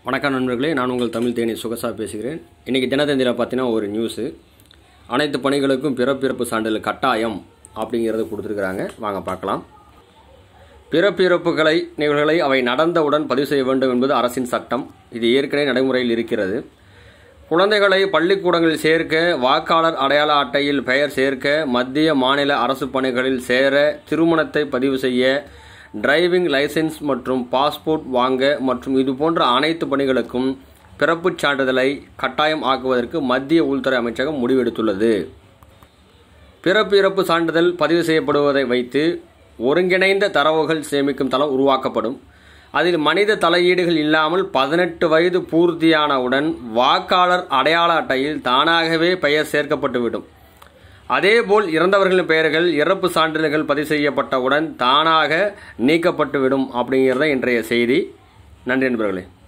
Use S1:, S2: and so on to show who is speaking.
S1: வணக்கம் நண்பர்களே நான் உங்கள் தமிழ் தேனி சுகசா பேசுகிறேன் இன்றைக்கி தினத்தந்தியில் பார்த்தீங்கன்னா ஒரு நியூஸு அனைத்து பணிகளுக்கும் பிறப்பிறப்பு சான்றிதழ் கட்டாயம் அப்படிங்கிறத கொடுத்துருக்குறாங்க வாங்க பார்க்கலாம் பிறப்பிறப்புகளை நிகழ்வுகளை அவை நடந்தவுடன் பதிவு செய்ய வேண்டும் என்பது அரசின் சட்டம் இது ஏற்கனவே நடைமுறையில் இருக்கிறது குழந்தைகளை பள்ளிக்கூடங்களில் சேர்க்க வாக்காளர் அடையாள அட்டையில் பெயர் சேர்க்க மத்திய மாநில அரசு பணிகளில் சேர திருமணத்தை பதிவு செய்ய டிரைவிங் லைசென்ஸ் மற்றும் பாஸ்போர்ட் வாங்க மற்றும் இது போன்ற அனைத்து பணிகளுக்கும் பிறப்புச் சான்றிதழை கட்டாயம் ஆக்குவதற்கு மத்திய உள்துறை அமைச்சகம் முடிவெடுத்துள்ளது பிறப்பு இறப்பு சான்றிதழ் பதிவு செய்யப்படுவதை வைத்து ஒருங்கிணைந்த தரவுகள் சேமிக்கும் தளம் உருவாக்கப்படும் அதில் மனித தலையீடுகள் இல்லாமல் பதினெட்டு வயது பூர்த்தியானவுடன் வாக்காளர் அடையாள அட்டையில் தானாகவே பெயர் சேர்க்கப்பட்டுவிடும் அதேபோல் இறந்தவர்களின் பெயர்கள் இறப்பு சான்றிதழ்கள் பதிவு செய்யப்பட்டவுடன் தானாக நீக்கப்பட்டுவிடும் அப்படிங்கிறத இன்றைய செய்தி நன்றி நண்பர்களே